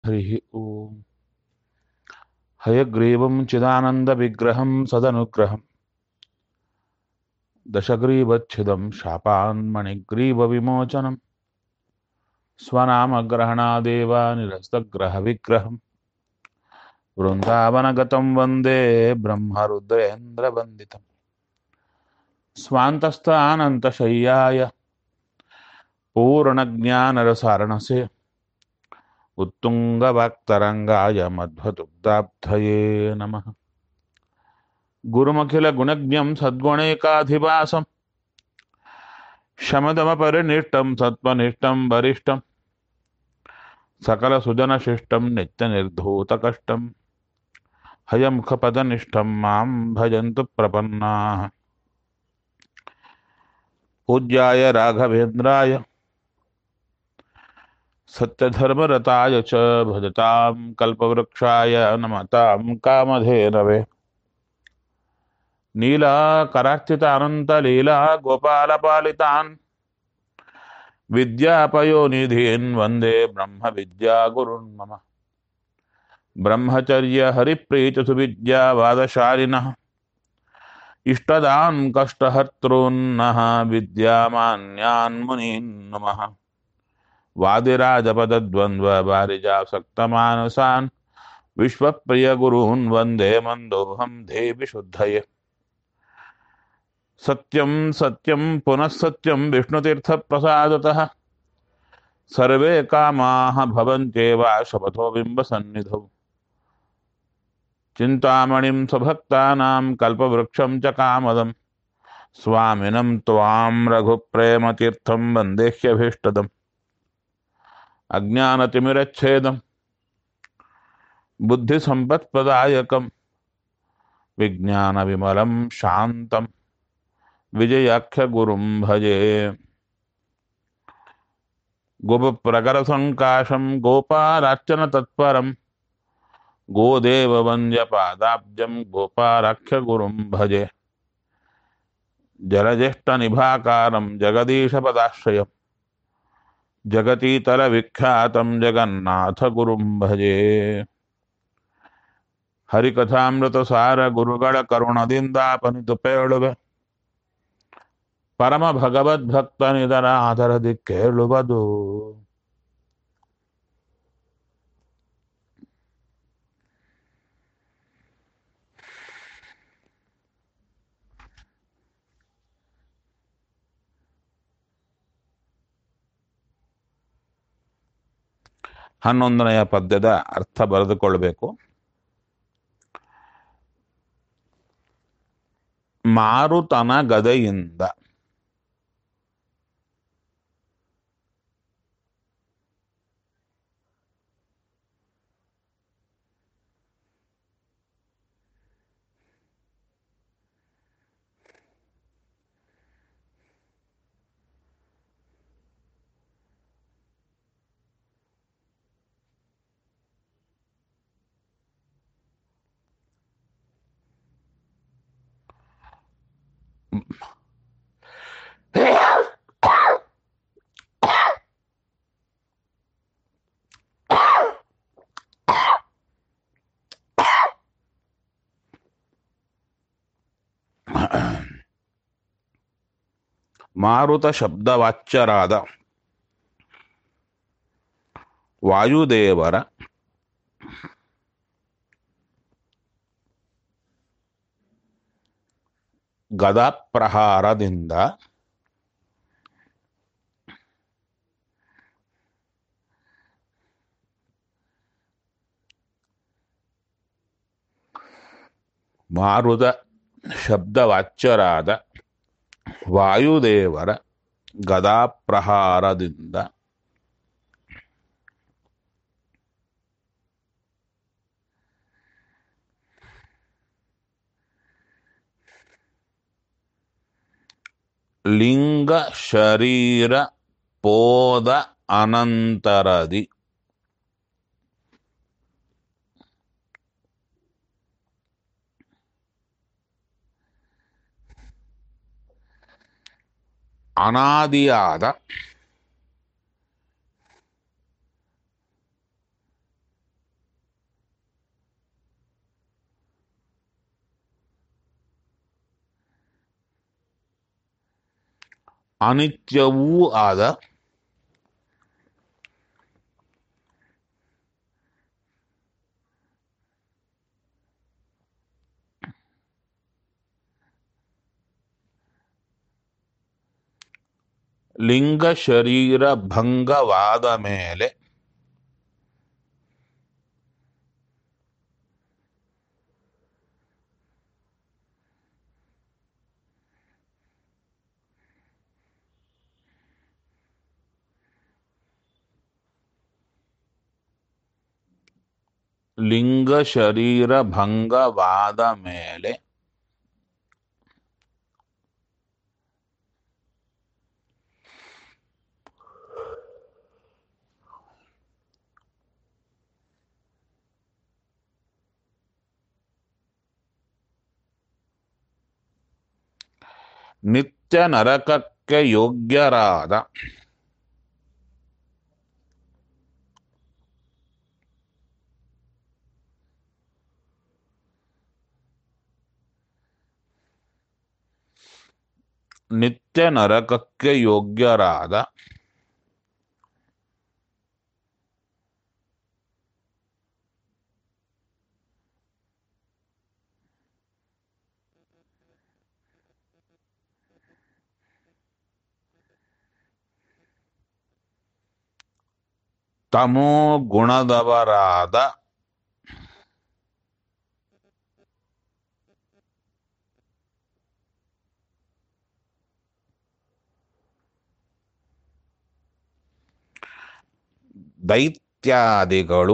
हरिः ओम् हयग्रीवं चिदानन्दविग्रहं सदनुग्रहम् दशग्रीवच्छिदं शापान्मणिग्रीवविमोचनं स्वनामग्रहणादेव निरस्तग्रहविग्रहम् वृन्दावनगतं वन्दे ब्रह्मरुद्रेन्द्रवन्दितम् स्वान्तस्थानन्तशय्याय पूर्णज्ञानरसारणसे उत्तुङ्गवाक्तरङ्गाय मध्वदुग्धाब्धये नमः गुरुमखिलगुणज्ञं सद्गुणैकाधिवासं शमदमपरिनिष्टं सत्त्वनिष्ठं वरिष्ठं सकलसुजनशिष्टं नित्यनिर्धूतकष्टं हयमुखपदनिष्ठं मां भजन्तु प्रपन्नाः पूज्याय राघवेन्द्राय सत्यधर्मरताय च भजतां कल्पवृक्षाय नमतां कामधेनवे नीलाकरार्चितानन्तलीला गोपालपालितान् विद्यापयोनिधीन् वन्दे ब्रह्मविद्यागुरुन् मम ब्रह्मचर्यहरिप्रीतिसुविद्यावादशालिनः इष्टदान् कष्टहर्तॄन्नः विद्यामान्यान् मुनीन् नमः वादिराजपदद्वन्द्ववारिजासक्तमानसान् विश्वप्रियगुरून् वन्दे मन्दोऽहं देवि शुद्धये सत्यं सत्यं पुनः सत्यं विष्णुतीर्थप्रसादतः सर्वे कामाः भवन्त्येव शपथो बिम्बसन्निधौ चिन्तामणिं स्वभक्तानां कल्पवृक्षं च कामदं स्वामिनं त्वां रघुप्रेमतीर्थं वन्देह्यभीष्टदम् अज्ञानतिमिरच्छेदं बुद्धिसम्पत्प्रदायकं विज्ञानविमलं शान्तं विजयाख्यगुरुं भजे गुपप्रकरसङ्काशं गोपारार्चनतत्परं गोदेववन्द्यपादाब्जं गोपाराख्यगुरुं भजे जलज्येष्ठनिभाकारं जगदीशपदाश्रयम् जगतीतलविख्यातं जगन्नाथगुरुं भजे ಹರಿಕಥಾಮೃತಸಾರ ಗುರುಗಳ ಕರುಣದಿಂದಾಪನಿತು ಪೇಳುವೆ ಪರಮ ಭಗವದ್ಭಕ್ತನಿದರ ಆದರದಿ ಕೇಳುವುದು ಹನ್ನೊಂದನೆಯ ಪದ್ಯದ ಅರ್ಥ ಬರೆದುಕೊಳ್ಬೇಕು ಮಾರುತನ ಗದೆಯಿಂದ ಮಾರುತ ಶಬ್ದವಾಚ್ಯರಾದ ವಾಯುದೇವರ ಗದಾಪ್ರಹಾರದಿಂದ ಮಾರುತ ಶಬ್ದವಾಚ್ಯರಾದ ವಾಯುದೇವರ ಗದಾಪ್ರಹಾರದಿಂದ ಲಿಂಗ ಶರೀರ ಪೋದ ಅನಂತರದಿ ಅನಾದಿಯಾದ ಅನಿತ್ಯವೂ ಆದ ಲಿಂಗ ಶರೀರ ಭಂಗವಾದ ಮೇಲೆ ಲಿಂಗ ಶರೀರ ಭಂಗವಾದ ಮೇಲೆ ನಿತ್ಯ ನರಕಕ್ಕೆ ಯೋಗ್ಯರಾದ ನಿತ್ಯ ನರಕಕ್ಕೆ ಯೋಗ್ಯರಾದ ತಮೋ ಗುಣದವರಾದ ದೈತ್ಯಾದಿಗಳು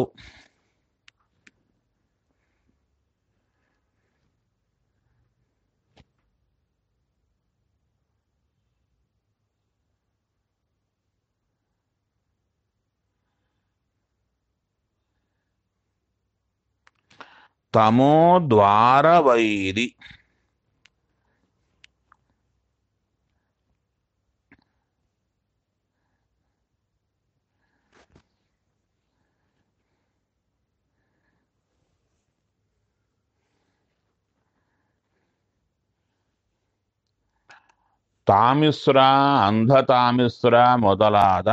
ತಮೋದ್ವಾರವೈರಿ ತಾಮಿಸ್ರ ಅಂಧತಾಮಿಸ್ರ ಮೊದಲಾದ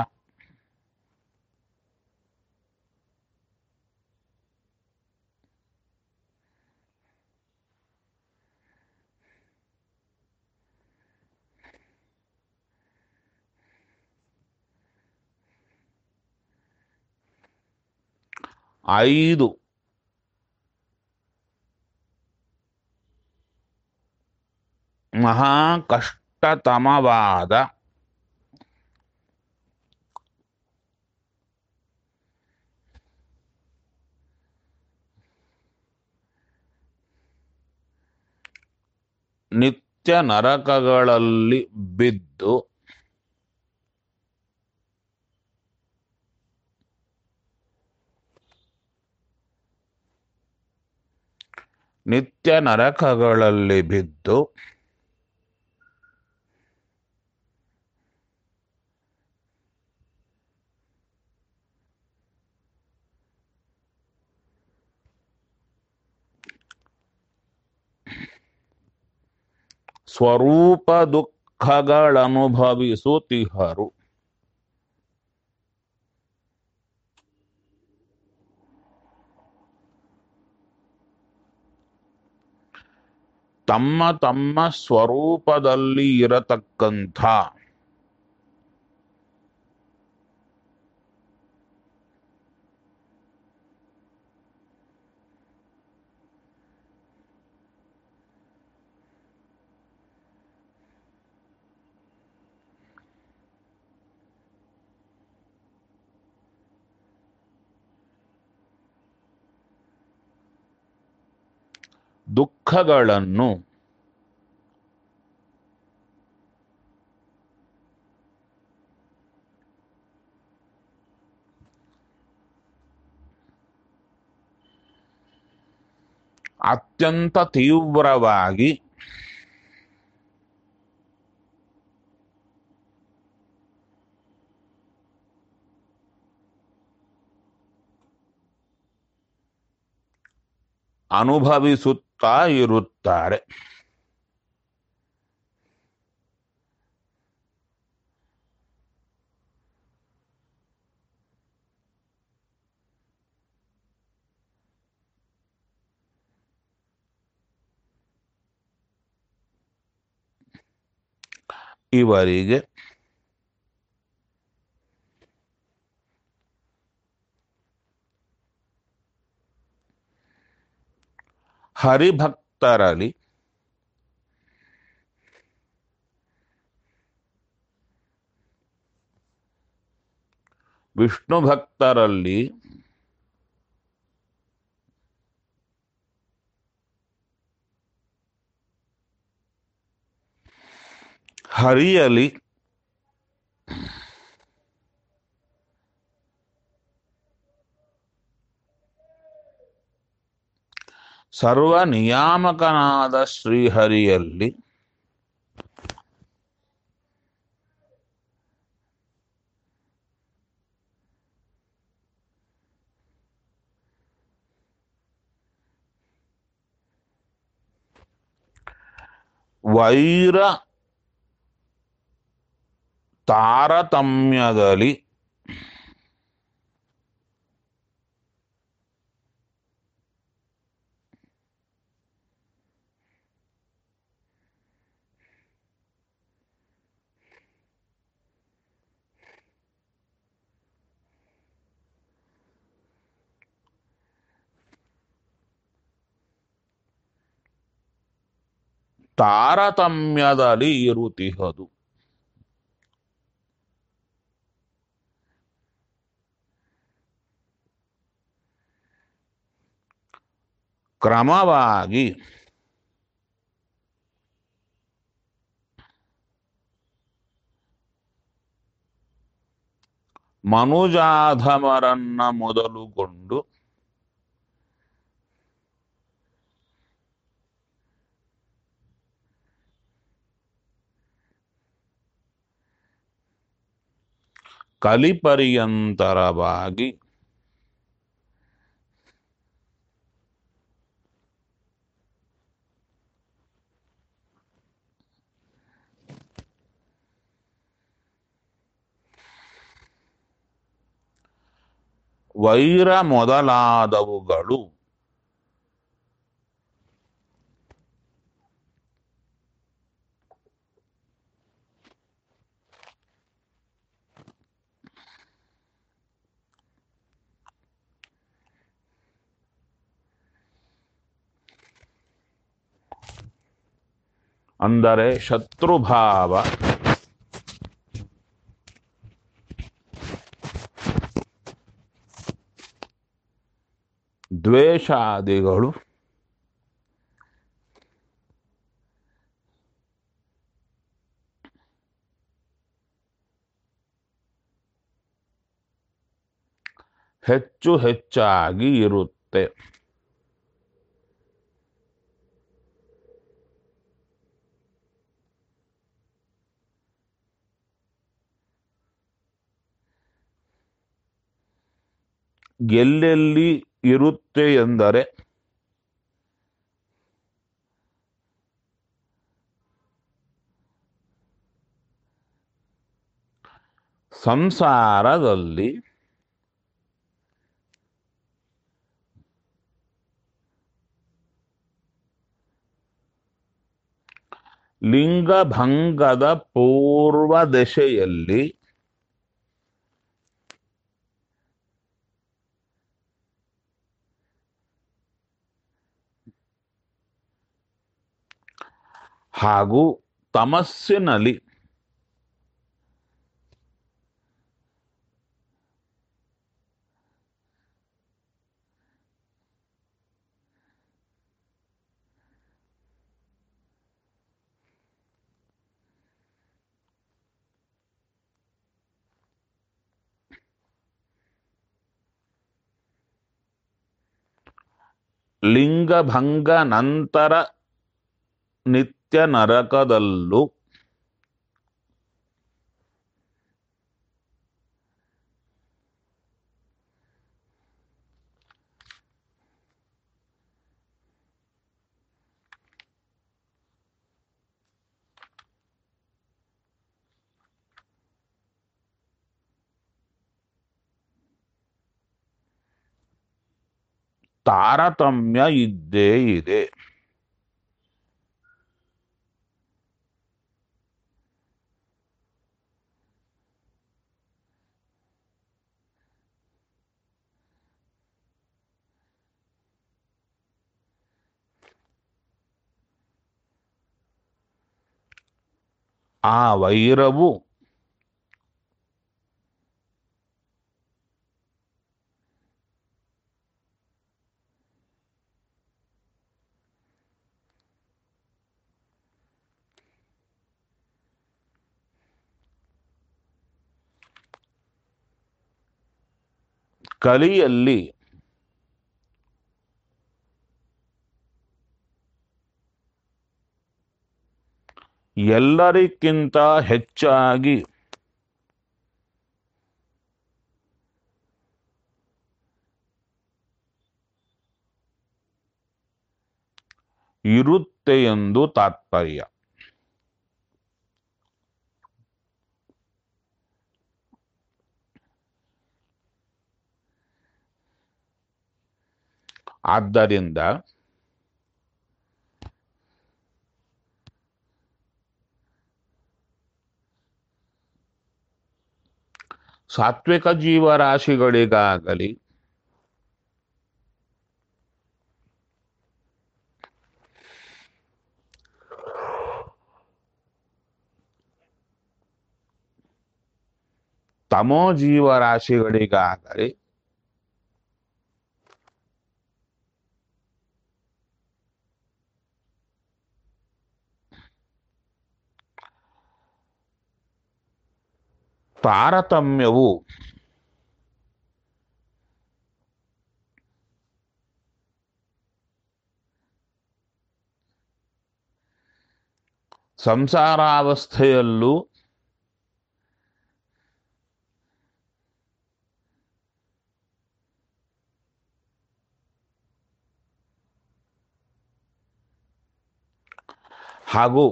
ಐದು ಮಹಾ ಕಷ್ಟತಮವಾದ ನಿತ್ಯ ನರಕಗಳಲ್ಲಿ ಬಿದ್ದು ನಿತ್ಯ ನರಕಗಳಲ್ಲಿ ಬಿದ್ದು ಸ್ವರೂಪ ದುಃಖಗಳನುಭವಿಸುತ್ತಿಹರು ತಮ್ಮ ತಮ್ಮ ಸ್ವರೂಪದಲ್ಲಿ ಇರತಕ್ಕಂಥ ದುಃಖಗಳನ್ನು ಅತ್ಯಂತ ತೀವ್ರವಾಗಿ ಅನುಭವಿಸುತ್ತಾ ಇರುತ್ತಾರೆ ಇವರಿಗೆ ಹರಿಭಕ್ತರಲ್ಲಿ ವಿಷ್ಣು ಭಕ್ತರಲ್ಲಿ ಹರಿಯಲಿ ಸರ್ವ ನಿಯಾಮಕನಾದ ಶ್ರೀಹರಿಯಲ್ಲಿ ವೈರ ತಾರತಮ್ಯದಲ್ಲಿ ತಾರತಮ್ಯದಲ್ಲಿ ಇರುತ್ತಿಹದು ಕ್ರಮವಾಗಿ ಮನುಜಾಧಮರನ್ನ ಮೊದಲುಗೊಂಡು ಕಲಿಪರ್ಯಂತರವಾಗಿ ವೈರ ಮೊದಲಾದವುಗಳು ಅಂದರೆ ಶತ್ರುಭಾವ ದ್ವೇಷಾದಿಗಳು ಹೆಚ್ಚು ಹೆಚ್ಚಾಗಿ ಇರುತ್ತೆ ಎಲ್ಲೆಲ್ಲಿ ಇರುತ್ತೆ ಎಂದರೆ ಸಂಸಾರದಲ್ಲಿ ಲಿಂಗಭಂಗದ ಪೂರ್ವ ದಶೆಯಲ್ಲಿ ಹಾಗೂ ತಮಸ್ಸಿನಲ್ಲಿ ಲಿಂಗಭಂಗ ನಂತರ ನಿತ್ಯ ನರಕದಲ್ಲೂ ತಾರತಮ್ಯ ಇದ್ದೇ ಇದೆ ಆ ವೈರವು ಕಲಿಯಲ್ಲಿ ಎಲ್ಲರಿಗಿಂತ ಹೆಚ್ಚಾಗಿ ಇರುತ್ತೆ ಎಂದು ತಾತ್ಪರ್ಯ ಆದ್ದರಿಂದ ಸಾತ್ವಿಕ ಜೀವರಾಶಿಗಳಿಗಾಗಲಿ ತಮೋ ಜೀವರಾಶಿಗಳಿಗಾಗಲಿ ತಾರತಮ್ಯವು ಸಂಸಾರಾವಸ್ಥೆಯಲ್ಲೂ ಹಾಗೂ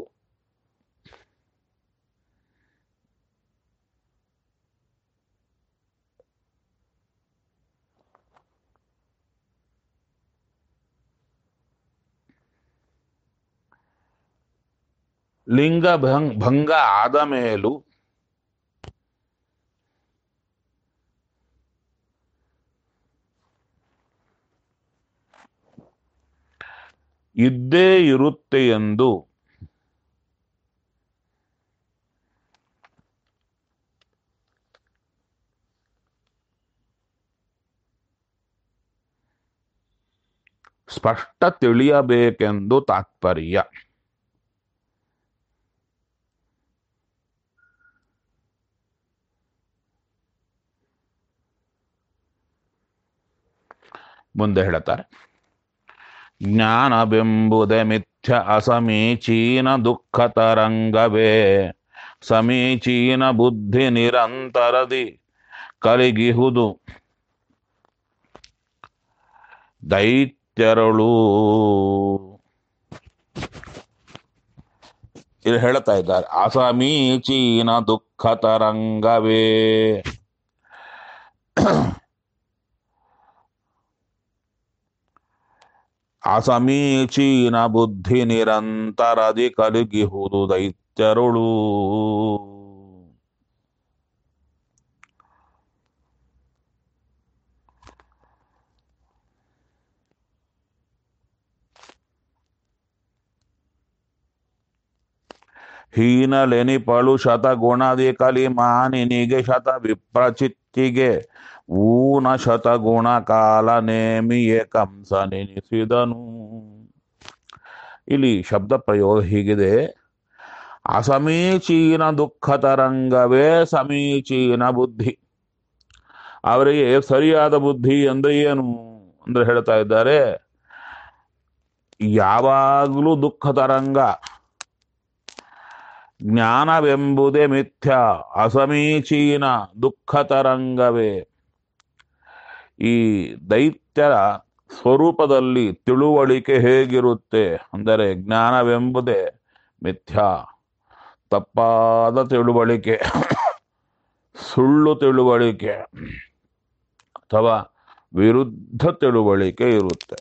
ಲಿಂಗ ಭಂಗ್ ಭಂಗ ಆದ ಮೇಲೂ ಇದ್ದೇ ಇರುತ್ತೆ ಎಂದು ಸ್ಪಷ್ಟ ತಿಳಿಯಬೇಕೆಂದು ತಾತ್ಪರ್ಯ ಮುಂದೆ ಹೇಳುತ್ತಾರೆ ಜ್ಞಾನವೆಂಬುದೇ ಮಿಥ್ಯ ಅಸಮೀಚೀನ ದುಃಖ ತರಂಗವೇ ಸಮೀಚೀನ ಬುದ್ಧಿ ನಿರಂತರದಿ ಕಲಿಗಿಹುದು ದೈತ್ಯರಳು ಇಲ್ಲಿ ಹೇಳ್ತಾ ಇದ್ದಾರೆ ಅಸಮೀಚೀನ ದುಃಖ ತರಂಗವೇ ಅಸಮೀಚೀನ ಬುದ್ಧಿ ನಿರಂತರದಿ ಕಲುಗಿಹುದು ದೈತ್ಯರುಳು ಹೀನಲೆನಿಪಳು ಶತಗುಣದಿ ಕಲಿ ಮಾನಿನಿಗೆ ಶತ ವಿಪ್ರಚಿತ್ತಿಗೆ ಊನ ಶತಗುಣ ಕಾಲ ನೇಮಿಯೇ ಕಂಸ ನೆನೆಸಿದನು ಇಲ್ಲಿ ಶಬ್ದ ಪ್ರಯೋಗ ಹೀಗಿದೆ ಅಸಮೀಚೀನ ದುಃಖ ತರಂಗವೇ ಸಮೀಚೀನ ಬುದ್ಧಿ ಅವರಿಗೆ ಸರಿಯಾದ ಬುದ್ಧಿ ಅಂದ್ರೆ ಏನು ಅಂದ್ರೆ ಹೇಳ್ತಾ ಇದ್ದಾರೆ ಯಾವಾಗಲೂ ದುಃಖ ತರಂಗ ಜ್ಞಾನವೆಂಬುದೇ ಮಿಥ್ಯ ಅಸಮೀಚೀನ ದುಃಖ ತರಂಗವೇ ಈ ದೈತ್ಯರ ಸ್ವರೂಪದಲ್ಲಿ ತಿಳುವಳಿಕೆ ಹೇಗಿರುತ್ತೆ ಅಂದರೆ ಜ್ಞಾನವೆಂಬುದೇ ಮಿಥ್ಯ ತಪ್ಪಾದ ತಿಳುವಳಿಕೆ ಸುಳ್ಳು ತಿಳುವಳಿಕೆ ಅಥವಾ ವಿರುದ್ಧ ತಿಳುವಳಿಕೆ ಇರುತ್ತೆ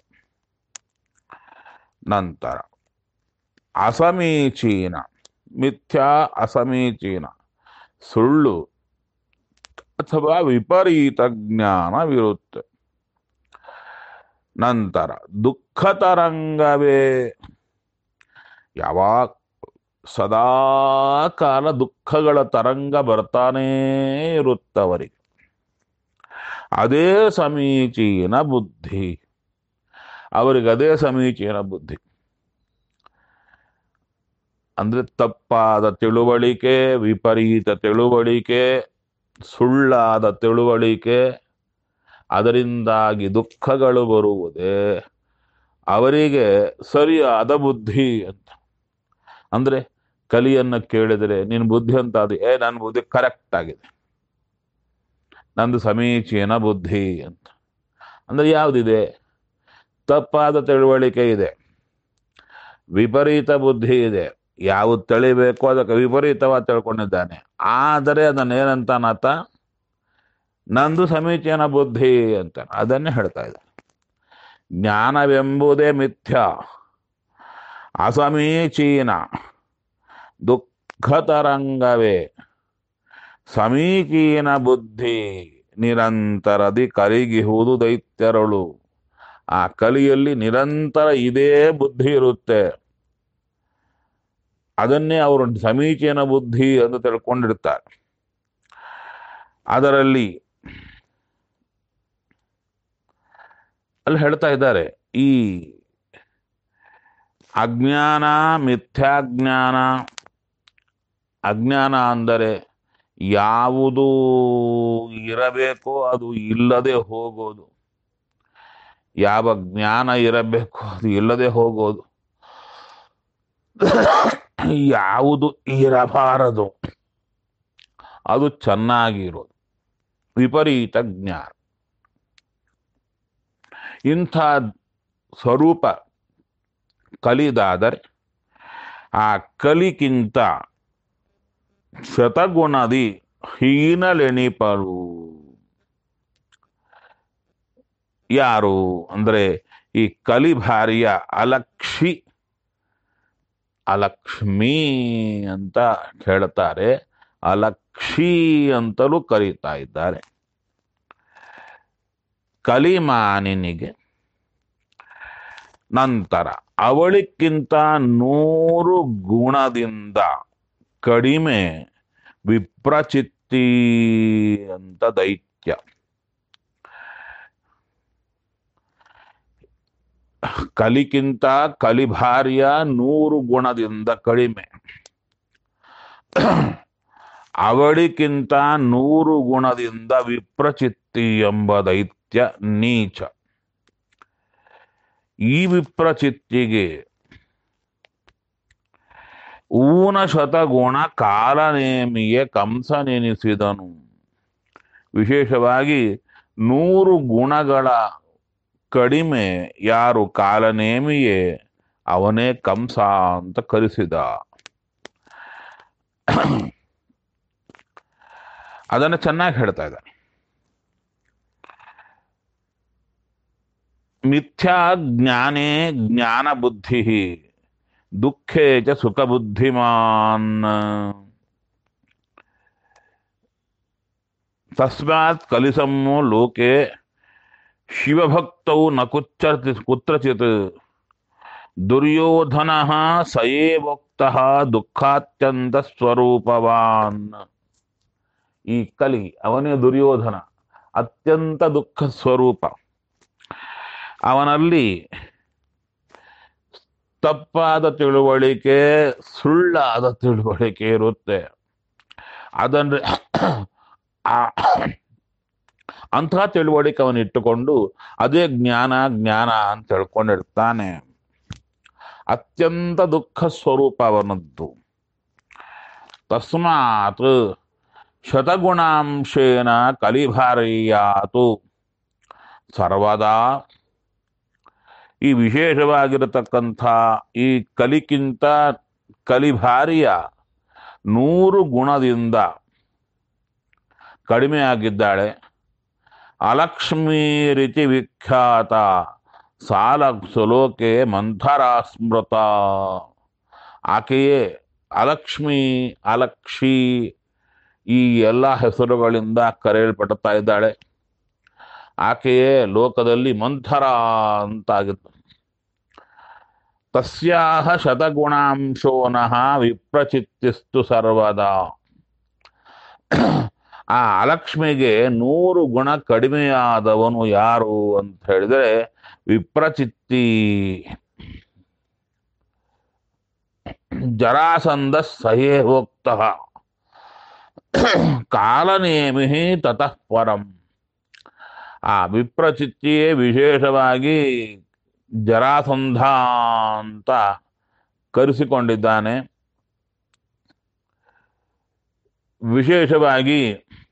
ನಂತರ ಅಸಮೀಚೀನ ಮಿಥ್ಯಾ ಅಸಮೀಚೀನ ಸುಳ್ಳು ಅಥವಾ ವಿಪರೀತ ಜ್ಞಾನವಿರುತ್ತೆ ನಂತರ ದುಃಖ ತರಂಗವೇ ಯಾವಾಗ ಸದಾ ಕಾಲ ದುಃಖಗಳ ತರಂಗ ಬರ್ತಾನೇ ಇರುತ್ತವರಿಗೆ ಅದೇ ಸಮೀಚೀನ ಬುದ್ಧಿ ಅವರಿಗೆ ಅದೇ ಸಮೀಚೀನ ಬುದ್ಧಿ ಅಂದ್ರೆ ತಪ್ಪಾದ ತಿಳುವಳಿಕೆ ವಿಪರೀತ ತಿಳುವಳಿಕೆ ಸುಳ್ಳಾದ ತಿಳುವಳಿಕೆ ಅದರಿಂದಾಗಿ ದುಃಖಗಳು ಬರುವುದೇ ಅವರಿಗೆ ಸರಿಯಾದ ಬುದ್ಧಿ ಅಂತ ಅಂದ್ರೆ ಕಲಿಯನ್ನ ಕೇಳಿದರೆ ನಿನ್ನ ಬುದ್ಧಿ ಅಂತ ಅದು ಏ ನನ್ನ ಬುದ್ಧಿ ಕರೆಕ್ಟ್ ಆಗಿದೆ ನಂದು ಸಮೀಚೀನ ಬುದ್ಧಿ ಅಂತ ಅಂದ್ರೆ ಯಾವುದಿದೆ ತಪ್ಪಾದ ತಿಳುವಳಿಕೆ ಇದೆ ವಿಪರೀತ ಬುದ್ಧಿ ಇದೆ ಯಾವುದು ತಿಳಿಬೇಕೋ ಅದಕ್ಕೆ ವಿಪರೀತವಾಗಿ ತಿಳ್ಕೊಂಡಿದ್ದಾನೆ ಆದರೆ ಅದನ್ನೇನಂತಾನಾತ ನಂದು ಸಮೀಚೀನ ಬುದ್ಧಿ ಅಂತ ಅದನ್ನೇ ಹೇಳ್ತಾ ಇದ್ದಾನೆ ಜ್ಞಾನವೆಂಬುದೇ ಮಿಥ್ಯ ಅಸಮೀಚೀನ ದುಃಖತರಂಗವೇ ಸಮೀಚೀನ ಬುದ್ಧಿ ನಿರಂತರದಿ ಕಲಿಗಿಹುದು ದೈತ್ಯರಳು ಆ ಕಲಿಯಲ್ಲಿ ನಿರಂತರ ಇದೇ ಬುದ್ಧಿ ಇರುತ್ತೆ ಅದನ್ನೇ ಅವರು ಸಮೀಚೀನ ಬುದ್ಧಿ ಎಂದು ತಿಳ್ಕೊಂಡಿರ್ತಾರೆ ಅದರಲ್ಲಿ ಅಲ್ಲಿ ಹೇಳ್ತಾ ಇದ್ದಾರೆ ಈ ಅಜ್ಞಾನ ಮಿಥ್ಯಾಜ್ಞಾನ ಅಜ್ಞಾನ ಅಂದರೆ ಯಾವುದು ಇರಬೇಕೋ ಅದು ಇಲ್ಲದೆ ಹೋಗೋದು ಯಾವ ಜ್ಞಾನ ಇರಬೇಕೋ ಅದು ಇಲ್ಲದೆ ಹೋಗೋದು ಯಾವುದು ಇರಬಾರದು ಅದು ಚೆನ್ನಾಗಿರೋದು ವಿಪರೀತ ಜ್ಞಾನ ಇಂಥ ಸ್ವರೂಪ ಕಲಿದಾದರೆ ಆ ಕಲಿಗಿಂತ ಶತಗುಣದಿ ಹೀನಲೆಣಿಪರು ಯಾರು ಅಂದ್ರೆ ಈ ಕಲಿಭಾರಿಯ ಅಲಕ್ಷಿ ಅಲಕ್ಷ್ಮಿ ಅಂತ ಹೇಳ್ತಾರೆ ಅಲಕ್ಷಿ ಅಂತಲೂ ಕರೀತಾ ಇದ್ದಾರೆ ಕಲಿಮಾನಿನಿಗೆ ನಂತರ ಅವಳಿಕ್ಕಿಂತ ನೂರು ಗುಣದಿಂದ ಕಡಿಮೆ ವಿಪ್ರಚಿತ್ತಿ ಅಂತ ದೈತ್ಯ ಕಲಿಕ್ಕಿಂತ ಕಲಿಭಾರ್ಯ ನೂರು ಗುಣದಿಂದ ಕಡಿಮೆ ಅವಳಿಗಿಂತ ನೂರು ಗುಣದಿಂದ ವಿಪ್ರಚಿತ್ತಿ ಎಂಬ ದೈತ್ಯ ನೀಚ ಈ ವಿಪ್ರಚಿತ್ತಿಗೆ ಊನ ಶತಗುಣ ಕಾಲನೇಮಿಯೇ ಕಂಸ ನೆನೆಸಿದನು ವಿಶೇಷವಾಗಿ ನೂರು ಗುಣಗಳ ಕಡಿಮೆ ಯಾರು ಕಾಲನೇಮಿಯೇ ಅವನೇ ಕಂಸ ಅಂತ ಕರೆಸಿದ ಅದನ್ನು ಚೆನ್ನಾಗಿ ಹೇಳ್ತಾ ಇದ್ದಾನೆ ಮಿಥ್ಯಾ ಜ್ಞಾನೇ ಜ್ಞಾನ ಬುದ್ಧಿ ದುಃಖೇ ಚ ಸುಖ ಬುದ್ಧಿಮಾನ್ ತಸ್ಮಾತ್ ಕಲಿಸಮ್ಮು ಲೋಕೆ ಶಿವಭಕ್ತೌ ನ ಕುಚ್ಚ ಕುತ್ರಚಿತ್ ದುರ್ಯೋಧನ ಸಯೇವೋಕ್ತ ದುಃಖಾತ್ಯಂತ ಸ್ವರೂಪವಾನ್ ಈ ಕಲಿ ಅವನೇ ದುರ್ಯೋಧನ ಅತ್ಯಂತ ದುಃಖ ಸ್ವರೂಪ ಅವನಲ್ಲಿ ತಪ್ಪಾದ ತಿಳುವಳಿಕೆ ಸುಳ್ಳಾದ ತಿಳುವಳಿಕೆ ಇರುತ್ತೆ ಅದನ್ನು ಆ- ಅಂತಹ ತಿಳುವಳಿಕೆ ಅವನು ಇಟ್ಟುಕೊಂಡು ಅದೇ ಜ್ಞಾನ ಜ್ಞಾನ ಅಂತ ತಿಳ್ಕೊಂಡಿರ್ತಾನೆ ಅತ್ಯಂತ ದುಃಖ ಸ್ವರೂಪ ಅವನದ್ದು ತಸ್ಮಾತ್ ಶತಗುಣಾಂಶೇನ ಕಲಿಭಾರಿಯಾತು ಸರ್ವದಾ ಈ ವಿಶೇಷವಾಗಿರತಕ್ಕಂಥ ಈ ಕಲಿಕ್ಕಿಂತ ಕಲಿಭಾರಿಯ ನೂರು ಗುಣದಿಂದ ಕಡಿಮೆ ಆಗಿದ್ದಾಳೆ ಅಲಕ್ಷ್ಮೀ ರೀತಿ ವಿಖ್ಯಾತ ಸಾಲ ಸುಲೋಕೆ ಮಂಥರ ಸ್ಮೃತ ಆಕೆಯೇ ಅಲಕ್ಷ್ಮಿ ಅಲಕ್ಷಿ ಈ ಎಲ್ಲ ಹೆಸರುಗಳಿಂದ ಕರೆಯಲ್ಪಡುತ್ತಾ ಇದ್ದಾಳೆ ಆಕೆಯೇ ಲೋಕದಲ್ಲಿ ಮಂಥರ ಅಂತಾಗಿತ್ತು ತಸ್ಯಾಹ ಶತಗುಣಾಂಶೋನಃ ವಿಪ್ರಚಿತ್ತಿಸ್ತು ಸರ್ವದಾ ಆ ಅಲಕ್ಷ್ಮಿಗೆ ನೂರು ಗುಣ ಕಡಿಮೆಯಾದವನು ಯಾರು ಅಂತ ಹೇಳಿದ್ರೆ ವಿಪ್ರಚಿತ್ತಿ ಜರಾಸಂಧ ಸಹೇವೋಕ್ತ ಕಾಲನೇಮಿ ತತಃ ಪರಂ ಆ ವಿಪ್ರಚಿತ್ತಿಯೇ ವಿಶೇಷವಾಗಿ ಜರಾಸಂಧ ಅಂತ ಕರೆಸಿಕೊಂಡಿದ್ದಾನೆ ವಿಶೇಷವಾಗಿ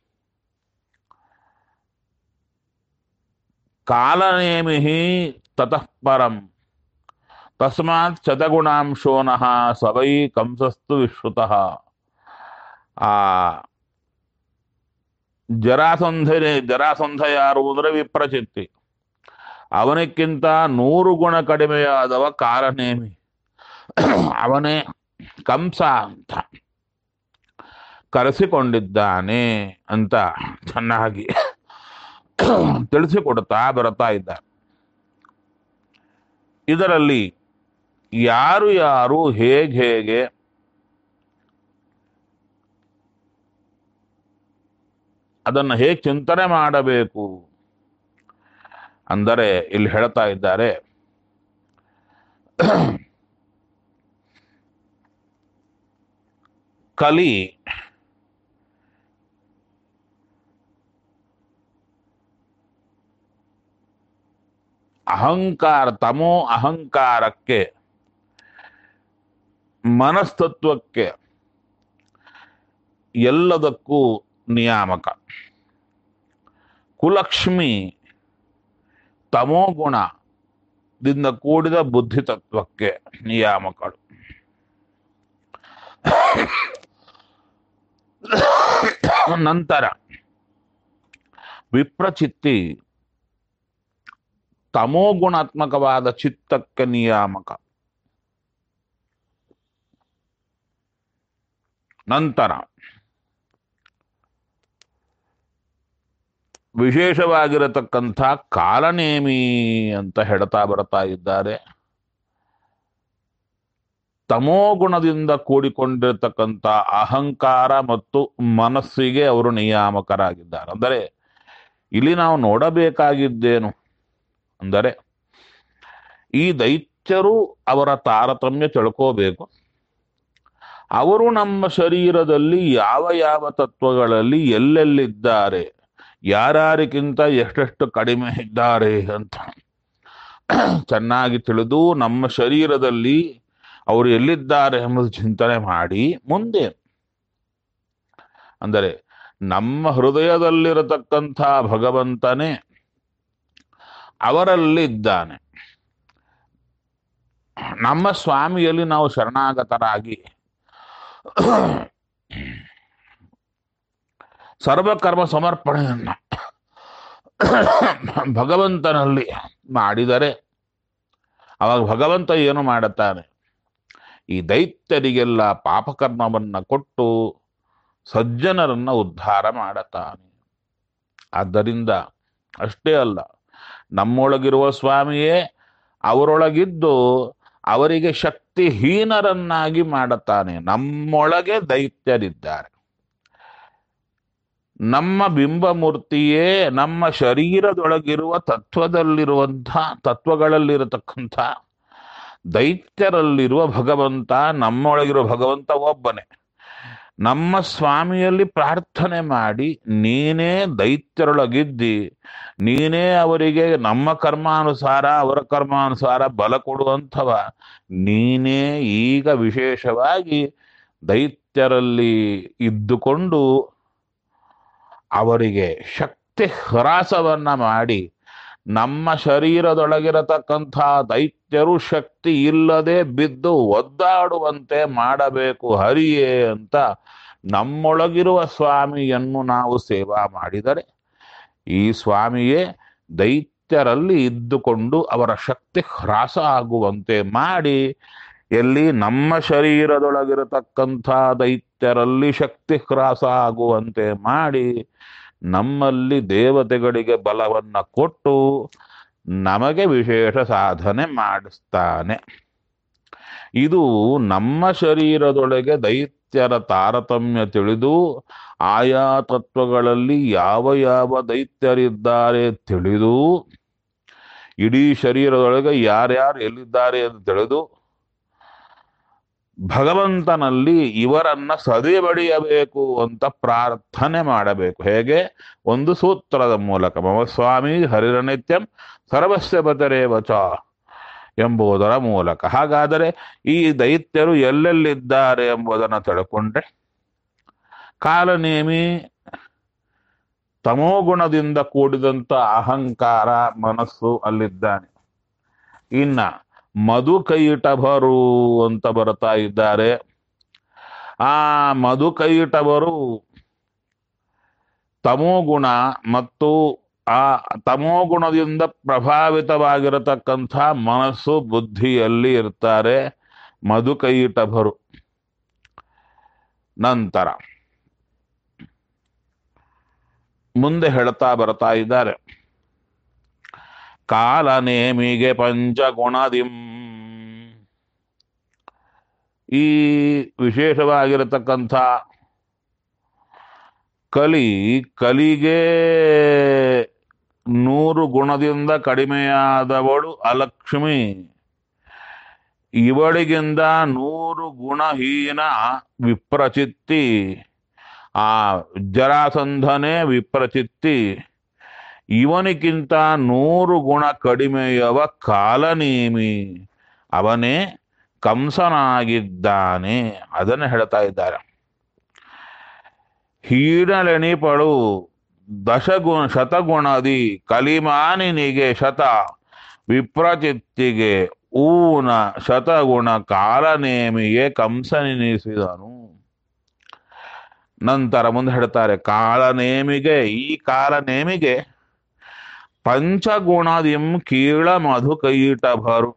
ಕಾಲನೇಮಿ ತತಃ ಪರಂ ತಸ್ಮಾತ್ ಶತಗುಣಾಂಶೋನಃ ಸವೈ ಕಂಸಸ್ತು ವಿಶ್ರುತಃ ಆ ಜರಾಸಂಧನೆ ಜರಾಸಂಧ ಯಾರು ಅಂದ್ರೆ ವಿಪ್ರಚಿತ್ತಿ ಅವನಕ್ಕಿಂತ ನೂರು ಗುಣ ಕಡಿಮೆಯಾದವ ಕಾಲನೇಮಿ ಅವನೇ ಕಂಸ ಅಂತ ಕರೆಸಿಕೊಂಡಿದ್ದಾನೆ ಅಂತ ಚೆನ್ನಾಗಿ ತಿಳಿಸಿಕೊಡ್ತಾ ಬರ್ತಾ ಇದ್ದಾರೆ ಇದರಲ್ಲಿ ಯಾರು ಯಾರು ಹೇಗೆ ಹೇಗೆ ಅದನ್ನು ಹೇಗೆ ಚಿಂತನೆ ಮಾಡಬೇಕು ಅಂದರೆ ಇಲ್ಲಿ ಹೇಳ್ತಾ ಇದ್ದಾರೆ ಕಲಿ ಅಹಂಕಾರ ತಮೋ ಅಹಂಕಾರಕ್ಕೆ ಮನಸ್ತತ್ವಕ್ಕೆ ಎಲ್ಲದಕ್ಕೂ ನಿಯಾಮಕ ಕುಲಕ್ಷ್ಮಿ ತಮೋಗುಣದಿಂದ ಕೂಡಿದ ಬುದ್ಧಿ ತತ್ವಕ್ಕೆ ನಿಯಾಮಕಳು ನಂತರ ವಿಪ್ರಚಿತ್ತಿ ತಮೋಗುಣಾತ್ಮಕವಾದ ಚಿತ್ತಕ್ಕೆ ನಿಯಾಮಕ ನಂತರ ವಿಶೇಷವಾಗಿರತಕ್ಕಂಥ ಕಾಲನೇಮಿ ಅಂತ ಹೇಳ್ತಾ ಬರ್ತಾ ಇದ್ದಾರೆ ತಮೋಗುಣದಿಂದ ಕೂಡಿಕೊಂಡಿರತಕ್ಕಂಥ ಅಹಂಕಾರ ಮತ್ತು ಮನಸ್ಸಿಗೆ ಅವರು ನಿಯಾಮಕರಾಗಿದ್ದಾರೆ ಅಂದರೆ ಇಲ್ಲಿ ನಾವು ನೋಡಬೇಕಾಗಿದ್ದೇನು ಅಂದರೆ ಈ ದೈತ್ಯರು ಅವರ ತಾರತಮ್ಯ ತಿಳ್ಕೋಬೇಕು ಅವರು ನಮ್ಮ ಶರೀರದಲ್ಲಿ ಯಾವ ಯಾವ ತತ್ವಗಳಲ್ಲಿ ಎಲ್ಲೆಲ್ಲಿದ್ದಾರೆ ಯಾರ್ಯಾರಿಗಿಂತ ಎಷ್ಟೆಷ್ಟು ಕಡಿಮೆ ಇದ್ದಾರೆ ಅಂತ ಚೆನ್ನಾಗಿ ತಿಳಿದು ನಮ್ಮ ಶರೀರದಲ್ಲಿ ಅವರು ಎಲ್ಲಿದ್ದಾರೆ ಎಂಬುದು ಚಿಂತನೆ ಮಾಡಿ ಮುಂದೆ ಅಂದರೆ ನಮ್ಮ ಹೃದಯದಲ್ಲಿರತಕ್ಕಂಥ ಭಗವಂತನೇ ಅವರಲ್ಲಿ ಇದ್ದಾನೆ ನಮ್ಮ ಸ್ವಾಮಿಯಲ್ಲಿ ನಾವು ಶರಣಾಗತರಾಗಿ ಸರ್ವಕರ್ಮ ಸಮರ್ಪಣೆಯನ್ನು ಭಗವಂತನಲ್ಲಿ ಮಾಡಿದರೆ ಅವಾಗ ಭಗವಂತ ಏನು ಮಾಡುತ್ತಾನೆ ಈ ದೈತ್ಯರಿಗೆಲ್ಲ ಪಾಪಕರ್ಮವನ್ನ ಕೊಟ್ಟು ಸಜ್ಜನರನ್ನ ಉದ್ಧಾರ ಮಾಡುತ್ತಾನೆ ಆದ್ದರಿಂದ ಅಷ್ಟೇ ಅಲ್ಲ ನಮ್ಮೊಳಗಿರುವ ಸ್ವಾಮಿಯೇ ಅವರೊಳಗಿದ್ದು ಅವರಿಗೆ ಶಕ್ತಿಹೀನರನ್ನಾಗಿ ಮಾಡುತ್ತಾನೆ ನಮ್ಮೊಳಗೆ ದೈತ್ಯರಿದ್ದಾರೆ ನಮ್ಮ ಬಿಂಬಮೂರ್ತಿಯೇ ನಮ್ಮ ಶರೀರದೊಳಗಿರುವ ತತ್ವದಲ್ಲಿರುವಂಥ ತತ್ವಗಳಲ್ಲಿರತಕ್ಕಂಥ ದೈತ್ಯರಲ್ಲಿರುವ ಭಗವಂತ ನಮ್ಮೊಳಗಿರುವ ಭಗವಂತ ಒಬ್ಬನೇ ನಮ್ಮ ಸ್ವಾಮಿಯಲ್ಲಿ ಪ್ರಾರ್ಥನೆ ಮಾಡಿ ನೀನೇ ದೈತ್ಯರೊಳಗಿದ್ದಿ ನೀನೇ ಅವರಿಗೆ ನಮ್ಮ ಕರ್ಮಾನುಸಾರ ಅವರ ಕರ್ಮಾನುಸಾರ ಬಲ ಕೊಡುವಂಥವ ನೀನೇ ಈಗ ವಿಶೇಷವಾಗಿ ದೈತ್ಯರಲ್ಲಿ ಇದ್ದುಕೊಂಡು ಅವರಿಗೆ ಶಕ್ತಿ ಹ್ರಾಸವನ್ನ ಮಾಡಿ ನಮ್ಮ ಶರೀರದೊಳಗಿರತಕ್ಕಂಥ ದೈತ್ಯರು ಶಕ್ತಿ ಇಲ್ಲದೆ ಬಿದ್ದು ಒದ್ದಾಡುವಂತೆ ಮಾಡಬೇಕು ಹರಿಯೇ ಅಂತ ನಮ್ಮೊಳಗಿರುವ ಸ್ವಾಮಿಯನ್ನು ನಾವು ಸೇವಾ ಮಾಡಿದರೆ ಈ ಸ್ವಾಮಿಯೇ ದೈತ್ಯರಲ್ಲಿ ಇದ್ದುಕೊಂಡು ಅವರ ಶಕ್ತಿ ಹ್ರಾಸ ಆಗುವಂತೆ ಮಾಡಿ ಎಲ್ಲಿ ನಮ್ಮ ಶರೀರದೊಳಗಿರತಕ್ಕಂಥ ದೈತ್ಯರಲ್ಲಿ ಶಕ್ತಿ ಹ್ರಾಸ ಆಗುವಂತೆ ಮಾಡಿ ನಮ್ಮಲ್ಲಿ ದೇವತೆಗಳಿಗೆ ಬಲವನ್ನ ಕೊಟ್ಟು ನಮಗೆ ವಿಶೇಷ ಸಾಧನೆ ಮಾಡಿಸ್ತಾನೆ ಇದು ನಮ್ಮ ಶರೀರದೊಳಗೆ ದೈತ್ಯರ ತಾರತಮ್ಯ ತಿಳಿದು ಆಯಾ ತತ್ವಗಳಲ್ಲಿ ಯಾವ ಯಾವ ದೈತ್ಯರಿದ್ದಾರೆ ತಿಳಿದು ಇಡೀ ಶರೀರದೊಳಗೆ ಯಾರ್ಯಾರು ಎಲ್ಲಿದ್ದಾರೆ ಅಂತ ತಿಳಿದು ಭಗವಂತನಲ್ಲಿ ಇವರನ್ನ ಸದೆಬಡಿಯಬೇಕು ಅಂತ ಪ್ರಾರ್ಥನೆ ಮಾಡಬೇಕು ಹೇಗೆ ಒಂದು ಸೂತ್ರದ ಮೂಲಕ ಮಮ ಸ್ವಾಮಿ ಹರಿರನಿತ್ಯಂ ಸರ್ವಸ್ಯ ಬದರೇವಚ ಎಂಬುದರ ಮೂಲಕ ಹಾಗಾದರೆ ಈ ದೈತ್ಯರು ಎಲ್ಲೆಲ್ಲಿದ್ದಾರೆ ಎಂಬುದನ್ನು ತಿಳ್ಕೊಂಡ್ರೆ ಕಾಲನೇಮಿ ತಮೋಗುಣದಿಂದ ಕೂಡಿದಂತ ಅಹಂಕಾರ ಮನಸ್ಸು ಅಲ್ಲಿದ್ದಾನೆ ಇನ್ನ ಮಧುಕೈಟಭರು ಅಂತ ಬರ್ತಾ ಇದ್ದಾರೆ ಆ ಮಧುಕೈಟಭರು ತಮೋಗುಣ ಮತ್ತು ಆ ತಮೋಗುಣದಿಂದ ಪ್ರಭಾವಿತವಾಗಿರತಕ್ಕಂಥ ಮನಸ್ಸು ಬುದ್ಧಿಯಲ್ಲಿ ಇರ್ತಾರೆ ಮಧುಕೈಟಭರು ನಂತರ ಮುಂದೆ ಹೇಳ್ತಾ ಬರ್ತಾ ಇದ್ದಾರೆ ಕಾಲನೇಮಿಗೆ ಪಂಚಗುಣದಿಂ ಈ ವಿಶೇಷವಾಗಿರತಕ್ಕಂಥ ಕಲಿ ಕಲಿಗೆ ನೂರು ಗುಣದಿಂದ ಕಡಿಮೆಯಾದವಳು ಅಲಕ್ಷ್ಮಿ ಇವಳಿಗಿಂದ ನೂರು ಗುಣಹೀನ ವಿಪ್ರಚಿತ್ತಿ ಆ ಜರಾಸಂಧನೇ ವಿಪ್ರಚಿತ್ತಿ ಇವನಿಗಿಂತ ನೂರು ಗುಣ ಕಡಿಮೆಯವ ಕಾಲನೇಮಿ ಅವನೇ ಕಂಸನಾಗಿದ್ದಾನೆ ಅದನ್ನು ಹೇಳ್ತಾ ಇದ್ದಾರೆ ಹೀಡಲೆಣಿಪಳು ದಶಗುಣ ಶತಗುಣದಿ ಕಲಿಮಾನಿನಿಗೆ ಶತ ವಿಪ್ರಚಿತ್ತಿಗೆ ಊನ ಶತಗುಣ ಕಾಲನೇಮಿಗೆ ಕಂಸನೆನಿಸಿದನು ನಂತರ ಮುಂದೆ ಹೇಳ್ತಾರೆ ಕಾಲನೇಮಿಗೆ ಈ ಕಾಲನೇಮಿಗೆ ಪಂಚಗುಣದಿಂ ಕೀಳ ಮಧು ಕೈಟಭರು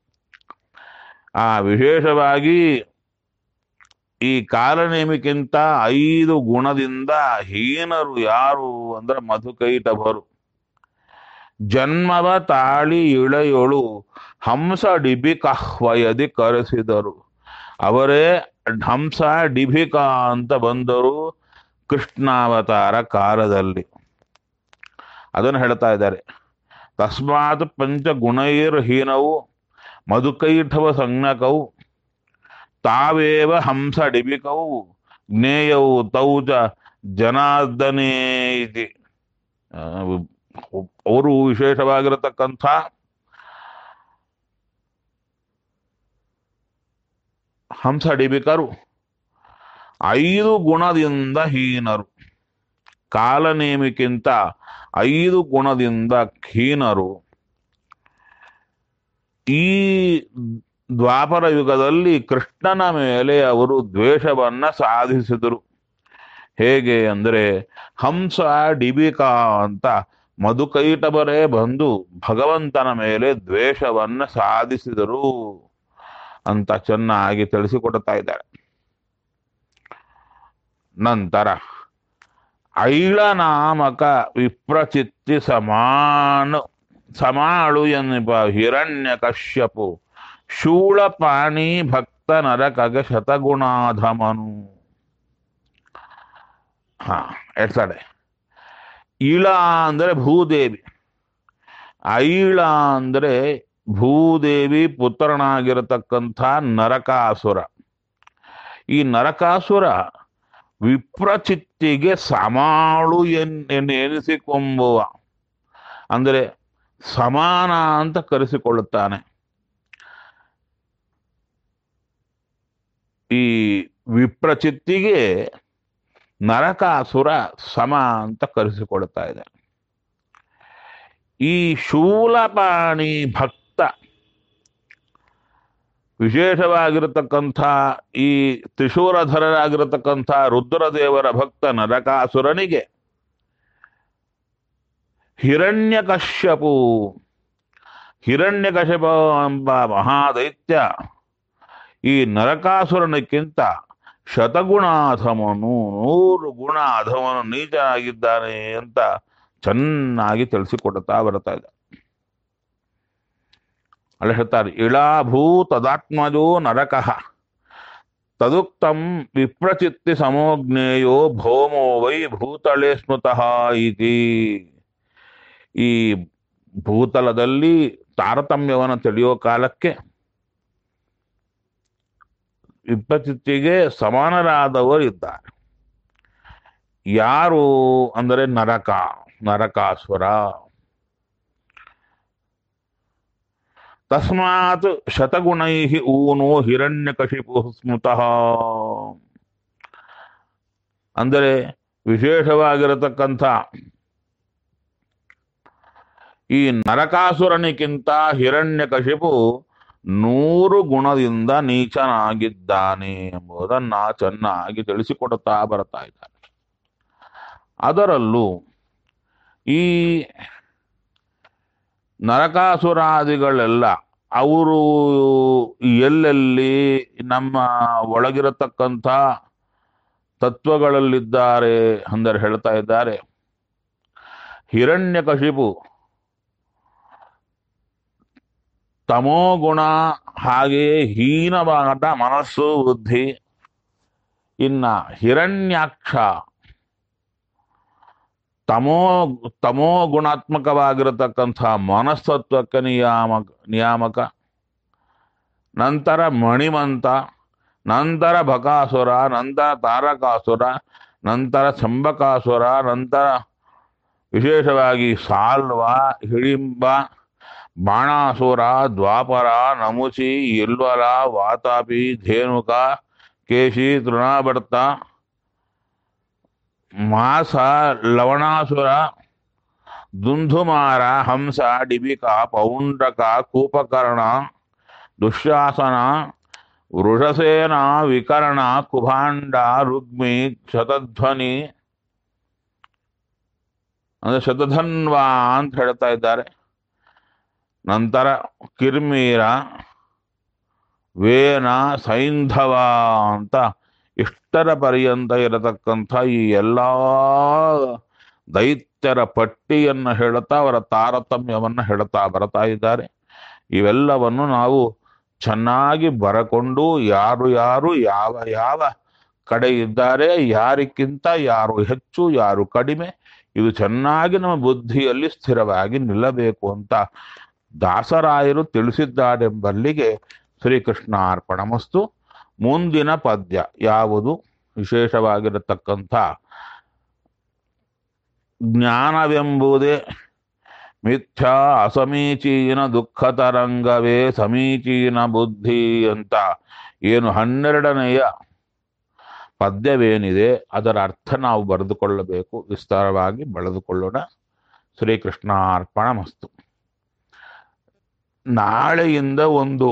ಆ ವಿಶೇಷವಾಗಿ ಈ ಕಾಲನೇಮಿಕ್ಕಿಂತ ಐದು ಗುಣದಿಂದ ಹೀನರು ಯಾರು ಅಂದ್ರೆ ಮಧುಕೈಟಭರು ಜನ್ಮವ ತಾಳಿ ಇಳೆಯೊಳು ಹಂಸ ಡಿಬಿಕಹ್ವಯದಿ ಕರೆಸಿದರು ಅವರೇ ಹಂಸ ಡಿಭಿಕ ಅಂತ ಬಂದರು ಕೃಷ್ಣಾವತಾರ ಕಾಲದಲ್ಲಿ ಅದನ್ನು ಹೇಳ್ತಾ ಇದ್ದಾರೆ ತಸ್ಮಾತ್ ಪಂಚಗುಣೈರ್ ಹೀನವು ಮಧುಕೈಠವ ಸಂಜ್ಞಕವು ತಾವೇವ ಹಂಸ ಡಿಬಿಕವು ಜ್ಞೇಯವು ತೌ ಚ ಜನಾರ್ದನೇ ಇತಿ ಆ, ಅವರು ವಿಶೇಷವಾಗಿರತಕ್ಕಂಥ ಹಂಸ ಡಿಬಿಕರು ಐದು ಗುಣದಿಂದ ಹೀನರು ಕಾಲನೇಮಿಕ್ಕಿಂತ ಐದು ಗುಣದಿಂದ ಹೀನರು ಈ ದ್ವಾಪರ ಯುಗದಲ್ಲಿ ಕೃಷ್ಣನ ಮೇಲೆ ಅವರು ದ್ವೇಷವನ್ನ ಸಾಧಿಸಿದರು ಹೇಗೆ ಅಂದರೆ ಹಂಸ ಡಿಬಿಕಾ ಅಂತ ಮಧುಕೈಟಬರೇ ಬಂದು ಭಗವಂತನ ಮೇಲೆ ದ್ವೇಷವನ್ನ ಸಾಧಿಸಿದರು ಅಂತ ಚೆನ್ನಾಗಿ ತಿಳಿಸಿಕೊಡ್ತಾ ಇದ್ದಾರೆ ನಂತರ ಐಳನಾಮಕ ವಿಪ್ರಚಿತ್ತಿ ಸಮಾನ ಸಮಾಳು ಎನ್ನುವ ಹಿರಣ್ಯ ಕಶ್ಯಪು ಶೂಳಪಾಣಿ ಭಕ್ತ ನರಕಗೆ ಶತಗುಣಾಧಮನು ಹಾ ಎಡ್ಸಡೆ ಇಳ ಅಂದ್ರೆ ಭೂದೇವಿ ಐಳ ಅಂದ್ರೆ ಭೂದೇವಿ ಪುತ್ರನಾಗಿರತಕ್ಕಂಥ ನರಕಾಸುರ ಈ ನರಕಾಸುರ ವಿಪ್ರಚಿತ್ತಿಗೆ ಸಮಾಳು ಎನ್ ಎನ್ ಎನಿಸಿಕೊಂಬುವ ಅಂದರೆ ಸಮಾನ ಅಂತ ಕರೆಸಿಕೊಳ್ಳುತ್ತಾನೆ ಈ ವಿಪ್ರಚಿತ್ತಿಗೆ ನರಕಾಸುರ ಸಮ ಅಂತ ಕರೆಸಿಕೊಳ್ತಾ ಇದೆ ಈ ಶೂಲಪಾಣಿ ಭಕ್ತ ವಿಶೇಷವಾಗಿರತಕ್ಕಂಥ ಈ ತ್ರಿಶೂರಧರರಾಗಿರತಕ್ಕಂಥ ರುದ್ರದೇವರ ಭಕ್ತ ನರಕಾಸುರನಿಗೆ ಹಿರಣ್ಯಕಶ್ಯಪು ಹಿರಣ್ಯಕಶ್ಯಪ ಎಂಬ ಮಹಾದೈತ್ಯ ಈ ನರಕಾಸುರನಕ್ಕಿಂತ ಶತಗುಣಾಧಮನು ನೂರು ಗುಣ ಅಧಮನು ನೀಚನಾಗಿದ್ದಾನೆ ಅಂತ ಚೆನ್ನಾಗಿ ತಿಳಿಸಿಕೊಡುತ್ತಾ ಬರ್ತಾ ಇದೆ ಅಲ್ಲಿ ಹೇಳ್ತಾರೆ ಇಳಾಭೂ ತದಾತ್ಮಜೋ ನರಕಃ ತದುಕ್ತಂ ವಿಪ್ರಚಿತ್ತಿ ಸಮೋಜ್ಞೇಯೋ ಭೌಮೋ ವೈ ಭೂತಳೆ ಸ್ಮೃತಃ ಇತಿ ಈ ಭೂತಲದಲ್ಲಿ ತಾರತಮ್ಯವನ್ನು ತಿಳಿಯೋ ಕಾಲಕ್ಕೆ ವಿಪ್ರಚಿತ್ತಿಗೆ ಸಮಾನರಾದವರು ಇದ್ದಾರೆ ಯಾರು ಅಂದರೆ ನರಕ ನರಕಾಸುರ ತಸ್ಮಾತ್ ಶತಗುಣೈ ಊನೋ ಹಿರಣ್ಯಕಶಿಪು ಸ್ಮೃತಃ ಅಂದರೆ ವಿಶೇಷವಾಗಿರತಕ್ಕಂಥ ಈ ನರಕಾಸುರನಿಗಿಂತ ಹಿರಣ್ಯಕಶಿಪು ನೂರು ಗುಣದಿಂದ ನೀಚನಾಗಿದ್ದಾನೆ ಎಂಬುದನ್ನ ಚೆನ್ನಾಗಿ ತಿಳಿಸಿಕೊಡುತ್ತಾ ಬರ್ತಾ ಇದ್ದಾರೆ ಅದರಲ್ಲೂ ಈ ನರಕಾಸುರಾದಿಗಳೆಲ್ಲ ಅವರು ಎಲ್ಲೆಲ್ಲಿ ನಮ್ಮ ಒಳಗಿರತಕ್ಕಂಥ ತತ್ವಗಳಲ್ಲಿದ್ದಾರೆ ಅಂದರೆ ಹೇಳ್ತಾ ಇದ್ದಾರೆ ಹಿರಣ್ಯಕಶಿಪು ತಮೋಗುಣ ಹಾಗೆಯೇ ಹೀನವಾದ ಮನಸ್ಸು ಬುದ್ಧಿ ಇನ್ನ ಹಿರಣ್ಯಾಕ್ಷ ತಮೋ ತಮೋ ಗುಣಾತ್ಮಕವಾಗಿರತಕ್ಕಂಥ ಮನಸ್ತತ್ವಕ್ಕೆ ನಿಯಾಮಕ ನಿಯಾಮಕ ನಂತರ ಮಣಿಮಂತ ನಂತರ ಬಕಾಸುರ ನಂತರ ತಾರಕಾಸುರ ನಂತರ ಚಂಬಕಾಸುರ ನಂತರ ವಿಶೇಷವಾಗಿ ಸಾಲ್ವ ಹಿಡಿಂಬ ಬಾಣಾಸುರ ದ್ವಾಪರ ನಮುಚಿ ಇಲ್ವಲ ವಾತಾಪಿ ಧೇನುಕ ಕೇಶಿ ತೃಣಾಭರ್ತ ಮಾಸ ಲವಣಾಸುರ ದುಂಧುಮಾರ ಹಂಸ ಡಿಬಿಕ ಪೌಂಡ್ರಕ ಕೂಪಕರ್ಣ ದುಶ್ಯಾಸನ ವೃಷಸೇನ ವಿಕರ್ಣ ಕುಭಾಂಡ ರುಗ್ಮಿ ಶತಧ್ವನಿ ಅಂದ್ರೆ ಶತಧನ್ವ ಅಂತ ಹೇಳ್ತಾ ಇದ್ದಾರೆ ನಂತರ ಕಿರ್ಮೀರ ವೇನ ಸೈಂಧವ ಅಂತ ಇಷ್ಟರ ಪರ್ಯಂತ ಇರತಕ್ಕಂಥ ಈ ಎಲ್ಲ ದೈತ್ಯರ ಪಟ್ಟಿಯನ್ನು ಹೇಳುತ್ತಾ ಅವರ ತಾರತಮ್ಯವನ್ನು ಹೇಳುತ್ತಾ ಬರ್ತಾ ಇದ್ದಾರೆ ಇವೆಲ್ಲವನ್ನು ನಾವು ಚೆನ್ನಾಗಿ ಬರಕೊಂಡು ಯಾರು ಯಾರು ಯಾವ ಯಾವ ಕಡೆ ಇದ್ದಾರೆ ಯಾರಿಗಿಂತ ಯಾರು ಹೆಚ್ಚು ಯಾರು ಕಡಿಮೆ ಇದು ಚೆನ್ನಾಗಿ ನಮ್ಮ ಬುದ್ಧಿಯಲ್ಲಿ ಸ್ಥಿರವಾಗಿ ನಿಲ್ಲಬೇಕು ಅಂತ ದಾಸರಾಯರು ತಿಳಿಸಿದ್ದಾರೆಂಬಲ್ಲಿಗೆ ಶ್ರೀಕೃಷ್ಣ ಅರ್ಪಣಮಸ್ತು ಮುಂದಿನ ಪದ್ಯ ಯಾವುದು ವಿಶೇಷವಾಗಿರತಕ್ಕಂಥ ಜ್ಞಾನವೆಂಬುದೇ ಮಿಥ್ಯಾ ಅಸಮೀಚೀನ ದುಃಖ ತರಂಗವೇ ಸಮೀಚೀನ ಬುದ್ಧಿ ಅಂತ ಏನು ಹನ್ನೆರಡನೆಯ ಪದ್ಯವೇನಿದೆ ಅದರ ಅರ್ಥ ನಾವು ಬರೆದುಕೊಳ್ಳಬೇಕು ವಿಸ್ತಾರವಾಗಿ ಬೆಳೆದುಕೊಳ್ಳೋಣ ಶ್ರೀಕೃಷ್ಣ ಅರ್ಪಣಮಸ್ತು ನಾಳೆಯಿಂದ ಒಂದು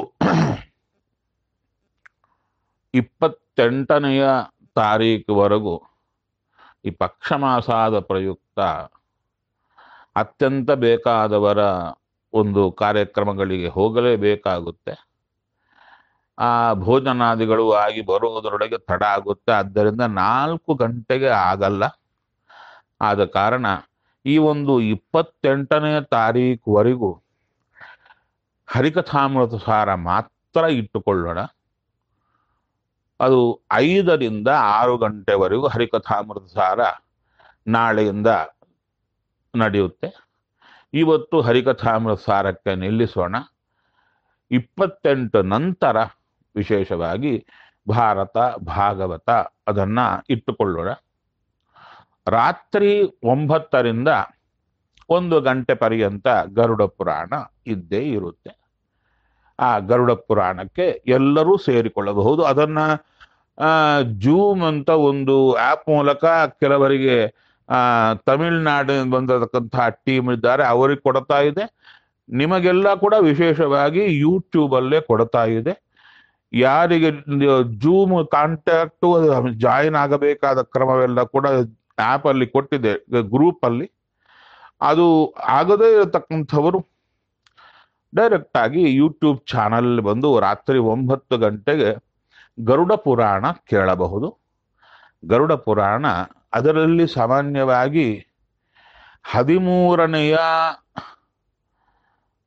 ಇಪ್ಪತ್ತೆಂಟನೆಯ ತಾರೀಕುವರೆಗೂ ಈ ಪಕ್ಷಮಾಸಾದ ಪ್ರಯುಕ್ತ ಅತ್ಯಂತ ಬೇಕಾದವರ ಒಂದು ಕಾರ್ಯಕ್ರಮಗಳಿಗೆ ಹೋಗಲೇಬೇಕಾಗುತ್ತೆ ಆ ಭೋಜನಾದಿಗಳು ಆಗಿ ಬರುವುದರೊಳಗೆ ತಡ ಆಗುತ್ತೆ ಆದ್ದರಿಂದ ನಾಲ್ಕು ಗಂಟೆಗೆ ಆಗಲ್ಲ ಆದ ಕಾರಣ ಈ ಒಂದು ಇಪ್ಪತ್ತೆಂಟನೇ ತಾರೀಕುವರೆಗೂ ಹರಿಕಥಾಮೃತ ಸಾರ ಮಾತ್ರ ಇಟ್ಟುಕೊಳ್ಳೋಣ ಅದು ಐದರಿಂದ ಆರು ಗಂಟೆವರೆಗೂ ಹರಿಕಥಾಮೃತ ಸಾರ ನಾಳೆಯಿಂದ ನಡೆಯುತ್ತೆ ಇವತ್ತು ಹರಿಕಥಾಮೃತ ಸಾರಕ್ಕೆ ನಿಲ್ಲಿಸೋಣ ಇಪ್ಪತ್ತೆಂಟು ನಂತರ ವಿಶೇಷವಾಗಿ ಭಾರತ ಭಾಗವತ ಅದನ್ನ ಇಟ್ಟುಕೊಳ್ಳೋಣ ರಾತ್ರಿ ಒಂಬತ್ತರಿಂದ ಒಂದು ಗಂಟೆ ಪರ್ಯಂತ ಗರುಡ ಪುರಾಣ ಇದ್ದೇ ಇರುತ್ತೆ ಆ ಗರುಡ ಪುರಾಣಕ್ಕೆ ಎಲ್ಲರೂ ಸೇರಿಕೊಳ್ಳಬಹುದು ಅದನ್ನ ಜೂಮ್ ಅಂತ ಒಂದು ಆ್ಯಪ್ ಮೂಲಕ ಕೆಲವರಿಗೆ ಆ ತಮಿಳ್ನಾಡಿನ ಬಂದಿರತಕ್ಕಂತಹ ಟೀಮ್ ಇದ್ದಾರೆ ಅವರಿಗೆ ಕೊಡ್ತಾ ಇದೆ ನಿಮಗೆಲ್ಲ ಕೂಡ ವಿಶೇಷವಾಗಿ ಯೂಟ್ಯೂಬ್ ಅಲ್ಲೇ ಕೊಡ್ತಾ ಇದೆ ಯಾರಿಗೆ ಜೂಮ್ ಕಾಂಟ್ಯಾಕ್ಟು ಜಾಯಿನ್ ಆಗಬೇಕಾದ ಕ್ರಮವೆಲ್ಲ ಕೂಡ ಆ್ಯಪ್ ಅಲ್ಲಿ ಕೊಟ್ಟಿದೆ ಗ್ರೂಪ್ ಅಲ್ಲಿ ಅದು ಆಗದೇ ಇರತಕ್ಕಂಥವರು ಡೈರೆಕ್ಟ್ ಆಗಿ ಯೂಟ್ಯೂಬ್ ಚಾನಲ್ ಬಂದು ರಾತ್ರಿ ಒಂಬತ್ತು ಗಂಟೆಗೆ ಗರುಡ ಪುರಾಣ ಕೇಳಬಹುದು ಗರುಡ ಪುರಾಣ ಅದರಲ್ಲಿ ಸಾಮಾನ್ಯವಾಗಿ ಹದಿಮೂರನೆಯ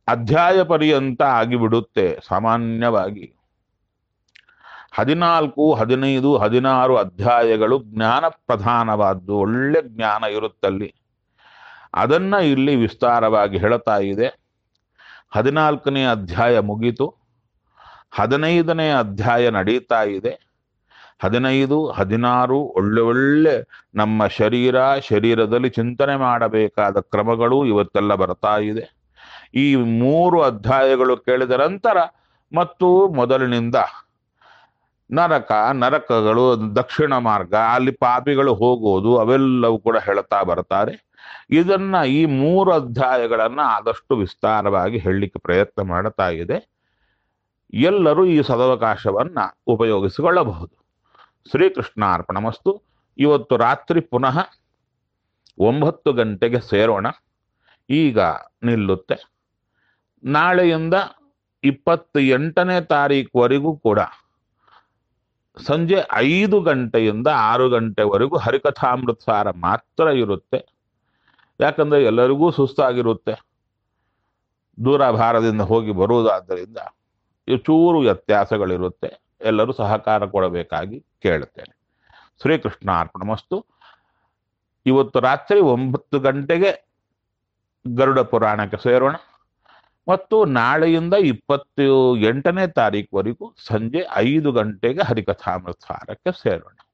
ಅಧ್ಯಾಯ ಪರ್ಯಂತ ಆಗಿಬಿಡುತ್ತೆ ಸಾಮಾನ್ಯವಾಗಿ ಹದಿನಾಲ್ಕು ಹದಿನೈದು ಹದಿನಾರು ಅಧ್ಯಾಯಗಳು ಜ್ಞಾನ ಪ್ರಧಾನವಾದ್ದು ಒಳ್ಳೆ ಜ್ಞಾನ ಇರುತ್ತಲ್ಲಿ ಅದನ್ನ ಇಲ್ಲಿ ವಿಸ್ತಾರವಾಗಿ ಹೇಳ್ತಾ ಇದೆ ಹದಿನಾಲ್ಕನೇ ಅಧ್ಯಾಯ ಮುಗೀತು ಹದಿನೈದನೇ ಅಧ್ಯಾಯ ನಡೀತಾ ಇದೆ ಹದಿನೈದು ಹದಿನಾರು ಒಳ್ಳೆ ಒಳ್ಳೆ ನಮ್ಮ ಶರೀರ ಶರೀರದಲ್ಲಿ ಚಿಂತನೆ ಮಾಡಬೇಕಾದ ಕ್ರಮಗಳು ಇವತ್ತೆಲ್ಲ ಬರ್ತಾ ಇದೆ ಈ ಮೂರು ಅಧ್ಯಾಯಗಳು ಕೇಳಿದ ನಂತರ ಮತ್ತು ಮೊದಲಿನಿಂದ ನರಕ ನರಕಗಳು ದಕ್ಷಿಣ ಮಾರ್ಗ ಅಲ್ಲಿ ಪಾಪಿಗಳು ಹೋಗೋದು ಅವೆಲ್ಲವೂ ಕೂಡ ಹೇಳ್ತಾ ಬರ್ತಾರೆ ಇದನ್ನ ಈ ಮೂರು ಅಧ್ಯಾಯಗಳನ್ನ ಆದಷ್ಟು ವಿಸ್ತಾರವಾಗಿ ಹೇಳಲಿಕ್ಕೆ ಪ್ರಯತ್ನ ಮಾಡ್ತಾ ಇದೆ ಎಲ್ಲರೂ ಈ ಸದವಕಾಶವನ್ನ ಉಪಯೋಗಿಸಿಕೊಳ್ಳಬಹುದು ಶ್ರೀಕೃಷ್ಣಾರ್ಪಣಮಸ್ತು ಇವತ್ತು ರಾತ್ರಿ ಪುನಃ ಒಂಬತ್ತು ಗಂಟೆಗೆ ಸೇರೋಣ ಈಗ ನಿಲ್ಲುತ್ತೆ ನಾಳೆಯಿಂದ ಇಪ್ಪತ್ತ ಎಂಟನೇ ತಾರೀಕುವರೆಗೂ ಕೂಡ ಸಂಜೆ ಐದು ಗಂಟೆಯಿಂದ ಆರು ಗಂಟೆವರೆಗೂ ಹರಿಕಥಾಮೃತಸಾರ ಮಾತ್ರ ಇರುತ್ತೆ ಯಾಕಂದ್ರೆ ಎಲ್ಲರಿಗೂ ಸುಸ್ತಾಗಿರುತ್ತೆ ದೂರ ಭಾರದಿಂದ ಹೋಗಿ ಬರುವುದಾದ್ದರಿಂದ ಇವು ಚೂರು ವ್ಯತ್ಯಾಸಗಳಿರುತ್ತೆ ಎಲ್ಲರೂ ಸಹಕಾರ ಕೊಡಬೇಕಾಗಿ ಕೇಳುತ್ತೇನೆ ಶ್ರೀಕೃಷ್ಣ ಅರ್ಪಣಮಸ್ತು ಇವತ್ತು ರಾತ್ರಿ ಒಂಬತ್ತು ಗಂಟೆಗೆ ಗರುಡ ಪುರಾಣಕ್ಕೆ ಸೇರೋಣ ಮತ್ತು ನಾಳೆಯಿಂದ ಇಪ್ಪತ್ತು ಎಂಟನೇ ತಾರೀಕುವರೆಗೂ ಸಂಜೆ ಐದು ಗಂಟೆಗೆ ಹರಿಕಥಾಮೃತಸಾರಕ್ಕೆ ಸೇರೋಣ